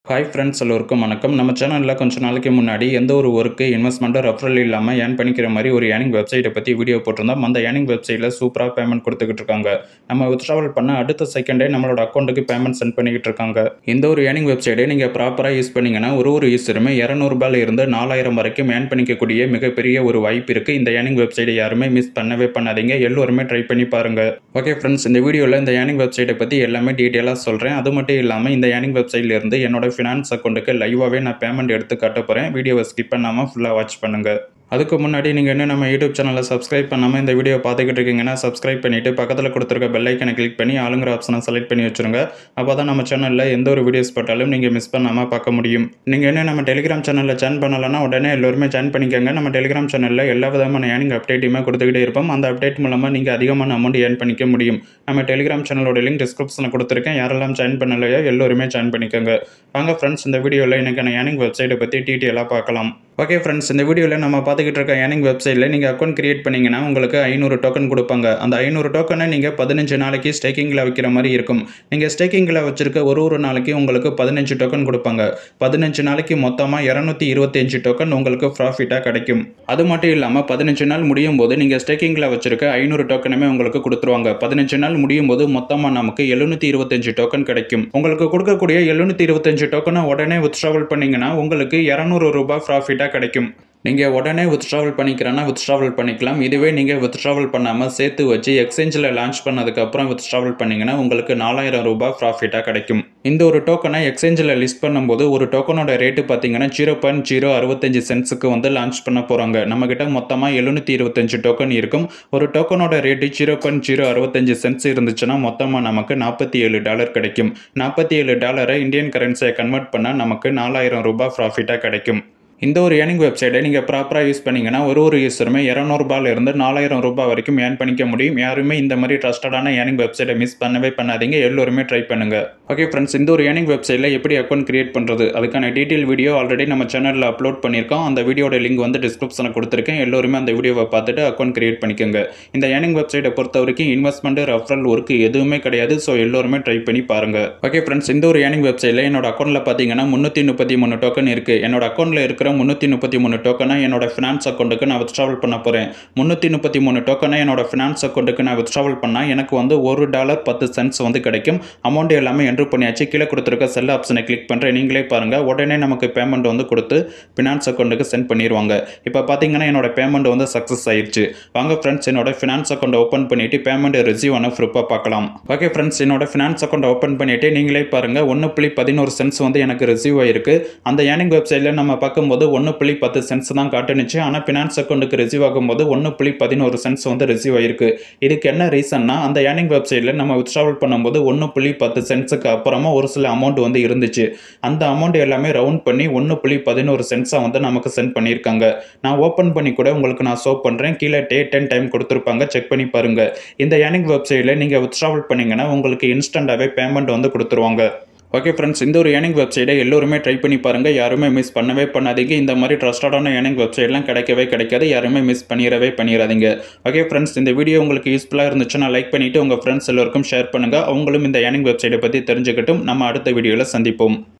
hi friends எல்லோருக்கும் வணக்கம் நம்ம சேனலில் கொஞ்ச நாளைக்கு முன்னாடி எந்த ஒரு ஒர்க்கு இன்வெஸ்ட்மெண்ட்டோ ரெஃபரல் இல்லாமல் ஏர்ன் பண்ணிக்கிற மாதிரி ஒரு ஏர்னிங் வெப்சைட்டை பற்றி வீடியோ போட்டிருந்தோம் அந்த ஏர்னிங் வெப்சைட்டில் சூப்பராக பேமெண்ட் கொடுத்துக்கிட்டு இருக்காங்க நம்ம வித்ட்ராவல் பண்ண அடுத்த செகண்டே நம்மளோட அக்கௌண்ட்டுக்கு பேமெண்ட் சென்ட் பண்ணிக்கிட்டு இருக்காங்க இந்த ஒரு ஏர்னிங் வெப்சைட்டை நீங்கள் ப்ராப்பராக யூஸ் பண்ணீங்கன்னா ஒரு ஒரு யூஸருமே இரநூறுபால இருந்து நாலாயிரம் வரைக்கும் ஏர்ன் பண்ணிக்கக்கூடிய மிகப்பெரிய ஒரு வாய்ப்பு இருக்குது இந்த ஏர்னிங் வெப்சைட்டை யாருமே மிஸ் பண்ணவே பண்ணாதீங்க எல்லோருமே ட்ரை பண்ணி பாருங்க ஓகே ஃப்ரெண்ட்ஸ் இந்த வீடியோவில் இந்த ஏர்னிங் வெப்சைட்டை பற்றி எல்லாமே டீட்டெயிலாக சொல்கிறேன் அது மட்டும் இல்லாமல் இந்த ஏர்னிங் வெப்சைட்லேருந்து என்னோட ஃபினான்ஸ் அக்கௌண்ட்டுக்கு லைவாகவே நான் பேமெண்ட் எடுத்து காட்ட போகிறேன் வீடியோவை ஸ்கிப் பண்ணாமல் ஃபுல்லாக வாட்ச் பண்ணுங்கள் அதுக்கு முன்னாடி நீங்கள் இன்னும் நம்ம யூடியூப் சேனலை சப்ஸ்கிரைப் பண்ணாமல் இந்த வீடியோ பார்த்துக்கிட்டு இருக்கீங்கன்னா சப்ஸ்கிரைப் பண்ணிவிட்டு பக்கத்தில் கொடுத்துருக்க பெல் ஐக்கனை கிளிக் பண்ணி ஆளுங்கிற ஆப்ஷனை செலக்ட் பண்ணி வச்சுருங்க அப்போ தான் நம்ம சேனலில் எந்த ஒரு வீடியோஸ் போட்டாலும் நீங்கள் மிஸ் பண்ணாமல் பார்க்க முடியும் நீங்கள் இன்னும் நம்ம டெலிகிராம் சேனலில் ஜாயின் பண்ணலைன்னா உடனே எல்லோருமே ஜாயின் பண்ணிக்கோங்க நம்ம டெலிகிராம் சேனலில் எல்லா விதமான ஏர்னிங் அப்டேட்டுமே கொடுத்துக்கிட்டே இருப்போம் அந்த அப்டேட் மூலமாக நீங்கள் அதிகமான அமௌண்ட் ஏர்ன் பண்ணிக்க முடியும் நம்ம டெலிகிராம் சேனலோட லிங்க் டிஸ்கிரிப்ஷனில் கொடுத்துருக்கேன் யாரெல்லாம் ஜாயின் பண்ணலையோ எல்லோருமே ஜாயின் பண்ணிக்கோங்க வாங்க ஃப்ரெண்ட்ஸ் இந்த வீடியோவில் எனக்கான ஏர்னிங் வெப்சைட்டை பற்றி டீட்டெயிலாக பார்க்கலாம் ஓகே ஃப்ரெண்ட்ஸ் இந்த வீடியோவில் நம்ம பார்த்துக்கிட்டு இருக்க ஏர்னிங் வெப்சைட்டில் நீங்கள் அக்கௌண்ட் கிரியேட் பண்ணிங்கன்னா உங்களுக்கு ஐநூறு டோக்கன் கொடுப்பாங்க அந்த ஐநூறு டோக்கனை நீங்கள் பதினஞ்சு நாளைக்கு ஸ்டேக்கிங்கில் வைக்கிற மாதிரி இருக்கும் நீங்கள் ஸ்டேக்கிங்கில் வச்சிருக்க ஒரு ஒரு நாளைக்கு உங்களுக்கு பதினஞ்சு டோக்கன் கொடுப்பாங்க பதினஞ்சு நாளைக்கு மொத்தமாக இரநூத்தி இருபத்தஞ்சு டோக்கன் உங்களுக்கு ப்ராஃபிட்டாக கிடைக்கும் அது மட்டும் இல்லாமல் பதினஞ்சு நாள் முடியும் போது நீங்கள் ஸ்டேக்கிங்கில் வச்சிருக்க ஐநூறு டோக்கனுமே உங்களுக்கு கொடுத்துருவாங்க பதினஞ்சு நாள் முடியும் போது மொத்தமாக நமக்கு எழுநூற்றி இருபத்தஞ்சு டோக்கன் கிடைக்கும் உங்களுக்கு கொடுக்கக்கூடிய எழுநூற்றி இருபத்தஞ்சு டோக்கனை உடனே வித்ட்ராவல் பண்ணிங்கன்னா உங்களுக்கு இரநூறு ரூபாய் ப்ராஃபிட்டாக கிடைக்கும் நீங்கள் உடனே வித்ட்ராவல் பண்ணிக்கிறேன்னா வித்ட்ராவல் பண்ணிக்கலாம் இதுவே நீங்கள் வித்ட்ராவல் பண்ணாமல் சேர்த்து வச்சு எக்ஸ்சேஞ்சில் லான்ச் பண்ணதுக்கப்புறம் வித்ட்ராவல் பண்ணிங்கன்னா உங்களுக்கு நாலாயிரம் ரூபாய் ப்ராஃபிட்டாக கிடைக்கும் இந்த ஒரு டோக்கனை எக்ஸ்சேஞ்சில் லிஸ்ட் பண்ணும்போது ஒரு டோக்கனோட ரேட்டு பார்த்தீங்கன்னா ஜீரோ பாயிண்ட் ஜீரோ அறுபத்தஞ்சு சென்ட்ஸுக்கு வந்து லான்ச் பண்ண போகிறாங்க நம்மக்கிட்ட மொத்தமாக எழுநூற்றி இருபத்தஞ்சு டோக்கன் இருக்கும் ஒரு டோக்கனோட ரேட்டு ஜீரோ பாயிண்ட் ஜீரோ அறுபத்தஞ்சு சென்ட்ஸ் இருந்துச்சுன்னா மொத்தமாக நமக்கு நாற்பத்தி ஏழு டாலர் கிடைக்கும் நாற்பத்தி ஏழு டாலரை இந்தியன் கரன்சியை கன்வெர்ட் பண்ணால் நமக்கு நாலாயிரம் ரூபாய் ப்ராஃபிட்டாக கிடைக்கும் இந்த ஒரு ஏர்னிங் வெப்சைட்டை நீங்கள் ப்ராப்பராக யூஸ் பண்ணிங்கன்னா ஒரு ஒரு யூஸருமே இரநூறுபாலேருந்து நாலாயிரம் ரூபாய் வரைக்கும் ஏர்ன் பண்ணிக்க முடியும் யாருமே இந்த மாதிரி ட்ரஸ்டடான ஏர்னிங் வெப்சைட்டை மிஸ் பண்ணவே பண்ணாதீங்க எல்லோருமே ட்ரை பண்ணுங்கள் ஓகே ஃப்ரெண்ட்ஸ் இந்த ஒரு ஏர்னிங் வெப்சைட்டில் எப்படி அக்கௌண்ட் கிரியேட் பண்ணுறது அதுக்கான டீட்டெயில் வீடியோ ஆல்ரெடி நம்ம சேனலில் அப்லோட் பண்ணியிருக்கோம் அந்த வீடியோட லிங்க் வந்து டிஸ்கிரிப்ஷனில் கொடுத்துருக்கேன் எல்லோருமே அந்த வீடியோவை பார்த்துட்டு அக்கௌண்ட் கிரியேட் பண்ணிக்கோங்க இந்த ஏர்னிங் வெப்சைட்டை பொறுத்த வரைக்கும் இன்வெஸ்ட்மெண்ட் ரெஃபரல் ஒர்க் எதுவுமே கிடையாது ஸோ எல்லோருமே ட்ரை பண்ணி பாருங்கள் ஓகே ஃப்ரெண்ட்ஸ் இந்த ஒரு ஏர்னிங் வெப்சைட்டில் என்னோட அக்கௌண்ட்டில் பார்த்தீங்கன்னா முந்நூற்றி முப்பத்தி மூணு டோக்கன் இருக்குது என்னோட அக்கௌண்ட்டில் இருக்கிற முந்நூற்றி முப்பத்தி மூணு டோக்கனை என்னோட ஃபினான்ஸ் அக்கௌண்ட்டுக்கு நான் வித்ட்ராவல் பண்ண போகிறேன் முந்நூற்றி முப்பத்தி மூணு டோக்கனை என்னோட ஃபினான்ஸ் அக்கௌண்ட்டுக்கு நான் வித்ட்ராவல் பண்ணால் எனக்கு வந்து ஒரு டாலர் பத்து சென்ட்ஸ் வந்து கிடைக்கும் அமௌண்ட் எல்லாமே என்ட்ரு பண்ணியாச்சு கீழே கொடுத்துருக்க செல் ஆப்ஷனை கிளிக் பண்ணுறேன் நீங்களே பாருங்கள் உடனே நமக்கு பேமெண்ட் வந்து கொடுத்து ஃபினான்ஸ் அக்கௌண்ட்டுக்கு சென்ட் பண்ணிடுவாங்க இப்போ பார்த்தீங்கன்னா என்னோட பேமெண்ட் வந்து சக்ஸஸ் ஆயிடுச்சு வாங்க ஃப்ரெண்ட்ஸ் என்னோட ஃபினான்ஸ் அக்கௌண்ட் ஓப்பன் பண்ணிவிட்டு பேமெண்ட் ரிசீவ் ஆன ப்ரூஃபாக பார்க்கலாம் ஓகே ஃப்ரெண்ட்ஸ் என்னோட ஃபினான்ஸ் அக்கௌண்ட் ஓப்பன் பண்ணிவிட்டு நீங்களே பாருங்கள் ஒன்று புள்ளி பதினோரு சென்ட்ஸ் வந்து எனக்கு ரிசீவ் ஆயிருக்கு அந்த ஏர்னிங் வெப்சைட்டில் நம்ம பார்க்கும்போது ஒன்று புள்ளி பத்து சென்ட்ஸ் தான் காட்டுனுச்சு ஆனால் ஃபினான்ஸ் அக்கௌண்ட்டுக்கு ரிசீவ் ஆகும்போது ஒன்று புள்ளி பதினோரு சென்ட்ஸ் வந்து ரிசீவ் ஆயிருக்கு இதுக்கு என்ன ரீசன்னா அந்த ஏர்னிங் வெப்சைட்டில் நம்ம வித்ட்ராவல் பண்ணும்போது ஒன்று புள்ளி பத்து சென்ட்ஸுக்கு அப்புறமா ஒரு சில அமௌண்ட் வந்து இருந்துச்சு அந்த அமௌண்ட் எல்லாமே ரவுண்ட் பண்ணி ஒன்று புள்ளி பதினோரு சென்ட்ஸாக வந்து நமக்கு சென்ட் பண்ணியிருக்காங்க நான் ஓப்பன் பண்ணி கூட உங்களுக்கு நான் ஷோ பண்ணுறேன் கீழே டேட் அண்ட் டைம் கொடுத்துருப்பாங்க செக் பண்ணி பாருங்க இந்த ஏர்னிங் வெப்சைட்டில் நீங்கள் வித்ட்ராவல் பண்ணீங்கன்னா உங்களுக்கு இன்ஸ்டண்ட்டாகவே பேமெண்ட் வந்து கொடுத்துருவாங்க ஓகே ஃப்ரெண்ட்ஸ் இந்த ஒரு ஏர்னிங் வெப்சைட்டை எல்லோருமே ட்ரை பண்ணி பாருங்கள் யாருமே மிஸ் பண்ணவே பண்ணாதீங்க இந்த மாதிரி ட்ரஸ்டடான ஏர்னிங் வெப்சைட்லாம் கிடைக்கவே கிடைக்காது யாருமே மிஸ் பண்ணிடவே பண்ணிடாதீங்க ஓகே ஃப்ரெண்ட்ஸ் இந்த வீடியோ உங்களுக்கு யூஸ்ஃபுல்லாக இருந்துச்சுன்னா லைக் பண்ணிவிட்டு உங்கள் ஃப்ரெண்ட்ஸ் எல்லோருக்கும் ஷேர் பண்ணுங்கள் அவங்களும் இந்த ஏர்னிங் வெப்சைட்டை பற்றி தெரிஞ்சுக்கிட்டும் நம்ம அடுத்த வீடியோவில் சந்திப்போம்